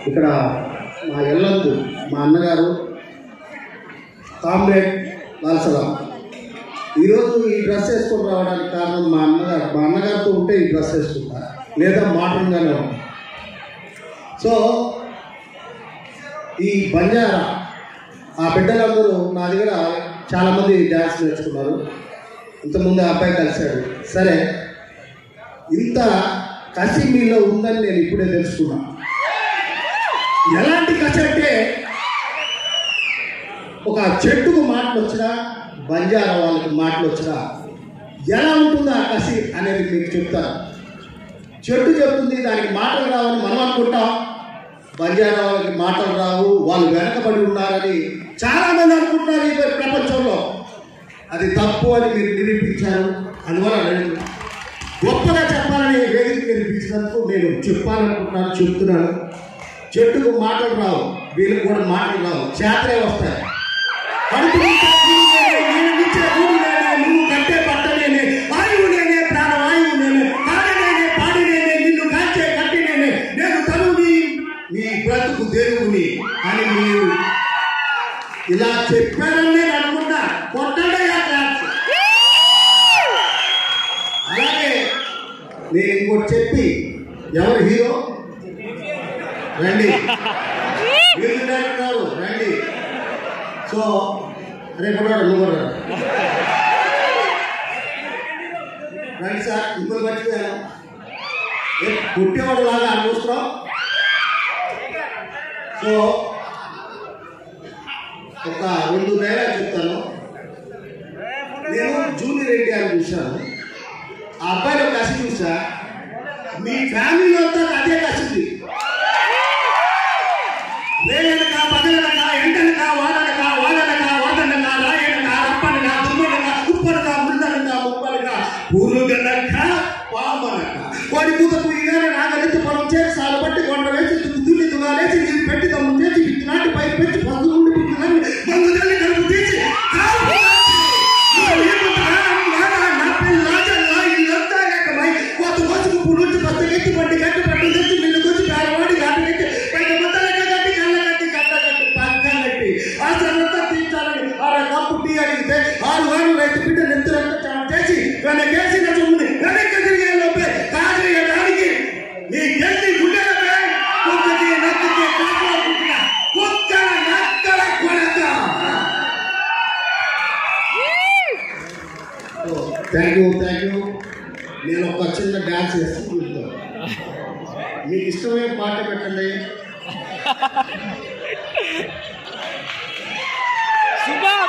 ఇక్కడ మా ఎల్లందు మా అన్నగారు కామ్రేడ్ లాల్సరాం ఈరోజు ఈ డ్రెస్ వేసుకొని రావడానికి కారణం మా అన్నగారు మా అన్నగారితో ఉంటే ఈ డ్రెస్ వేసుకుంటా లేదా మోడర్న్గానే ఉంటా సో ఈ బంజారా ఆ బిడ్డలందరూ నా దగ్గర చాలామంది డ్యాన్స్ నేర్చుకున్నారు ఇంతకుముందు ఆ అబ్బాయి కలిశాడు సరే ఇంత కసి మీలో ఉందని నేను ఇప్పుడే తెలుసుకున్నా ఎలాంటి కసి అంటే ఒక చెట్టుకు మాటలు వచ్చినా బంజారా వాళ్ళకి మాటలు వచ్చినా ఎలా ఉంటుందో ఆ కసి అనేది మీకు చెప్తాను చెట్టు చెప్తుంది దానికి మాటలు రావని మనం అనుకుంటాం బంజారా వాళ్ళకి మాటలు రావు వాళ్ళు వెనకబడి ఉన్నారని చాలా మంది అనుకుంటున్నారు ఈ ప్రపంచంలో అది తప్పు అని మీరు నిరూపించారు అందువల్ల నేను గొప్పగా చెప్పాలని వేదిక మీరు పిలిచినందుకు నేను చెప్పాలనుకుంటున్నాను చెప్తున్నాను చెట్టుకు మాటలు రావు వీళ్ళకి కూడా మాటలు రావు చేతలే వస్తాయి కడుపు నిండా నీరు నేనే, నేను నిచ్చే ఊరు నేనే, నువ్వు కట్టే బట్ట నేనే, వాయువు నేనే, ప్రాణవాయువు నేనే, కాడి నేనే, పాడి నేనే, నిన్ను కాల్చే కట్టి నేనే, నేను తనువుని, నీ బ్రతుకు దేవుని అని మీరు ఇలా చెప్పారని నేను అనుకున్నా కొట్టడయ్యా క్లాస్ అలాగే నేను ఇంకోటి చెప్పి ఎవరు హీరో రండి వీళ్ళు డైరెక్టర్ రండి సో రేపు కూడా నువ్వు కూడా రా. రండి సార్ ఇంకోటి మర్చిపోయాను ఏ, పుట్టేవాడు లాగా అనుకుంటున్నాం సో ఒక రెండు డైలాగ్ చెప్తాను నేను జూనియర్ ఎన్టీఆర్ చూశాను ఆ అబ్బాయిలో కసి చూసా మీ ఫ్యామిలీలో అంతా అదే కసింది రేయనక పగలనక ఎండనక వాడనక వాడనక వాడనక రాయనక రప్పనక దుమ్మనక ఉప్పనక ముళ్ళనక ముప్పనక పురుగనక పామనక వాడి కూతకు ఈగానే నాగలించి పొలం చేసి సాలు బట్టి కొండ వేసి దుల్లి దుగాలేసి నీళ్ళు పెట్టి దమ్ము చేసి విత్తు నాటి పై పెట్టి పసు నుండి పిట్టులని మందు తల్లి కలుపు తీసి కాపు కాచి, నువ్వు ఏమంటా? నాన్న, నా పిల్ల రాజన్న, ఇల్లంతా ఏకమై, కోత కోసుకు పులుంచి బస్తకెత్తి పట్టి కట్టి పట్టు తెచ్చి నిన్ను కూర్చి పేరవాడి గాటి కట్టి పైన ముద్దలక కట్టి కళ్ళ కట్టి కట్ట కట్టి పక్క కట్టి ఆ శ్రమంతా తీర్చాలని ఆడ కప్పు టీ అడిగితే ఆరు వారు రైతు బిడ్డ నెత్తురంతా చేసి వెనకేసిన సొమ్ముని వెనక్కి తిరిగే లోపే కాజేయడానికి నీ గెల్లి గుడ్డలపై కుక్కకి నక్కకి కాపలా పుట్టిన కుక్క నక్కల కొడక థ్యాంక్ యూ థ్యాంక్ యూ నేను ఒక చిన్న డ్యాన్స్ చేస్తాను చూద్దాం. మీకు ఇష్టమైన పాట పెట్టండి సుభా